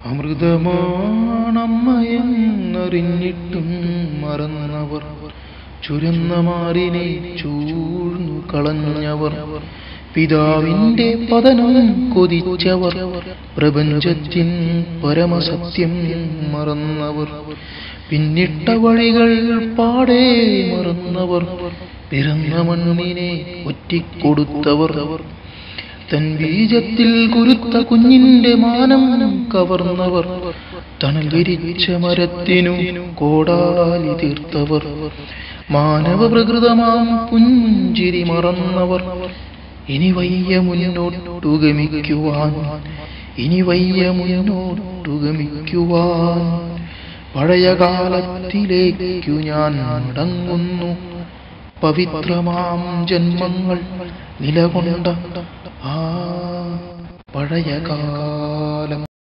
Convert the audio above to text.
അമൃതമാണമ്മയെന്നറിഞ്ഞിട്ടും മറന്നവർ ചുരന്ന മാറിനെ ചൂഴ്ന്നു കളഞ്ഞവർ പിതാവിന്റെ പതനം കൊതിച്ചവർ പ്രപഞ്ചത്തിൻ പരമസത്യം മറന്നവർ പിന്നിട്ട വഴികൾ പാടെ മറന്നവർ പിറന്ന മണ്ണിനെ ഒറ്റിക്കൊടുത്തവർ തൻ ബീജത്തിൽ കുരുത്ത കുഞ്ഞിന്റെ മാനം കവർന്നവർ തണൽ വിരിച്ച മരത്തിനു കോടാലി തീർത്തവർ മാനവ പ്രകൃതമാം പുഞ്ചിരി മറന്നവർ ഇനി വയ്യ മുന്നോട്ടു ഗമിക്കുവാൻ ഇനി വയ്യ മുന്നോട്ടു ഗമിക്കുവാൻ പഴയ കാലത്തിലേക്കു ഞാൻ മടങ്ങുന്നു പവിത്രമാം ജന്മങ്ങൾ നിലകൊണ്ട ആ പഴയ കാലം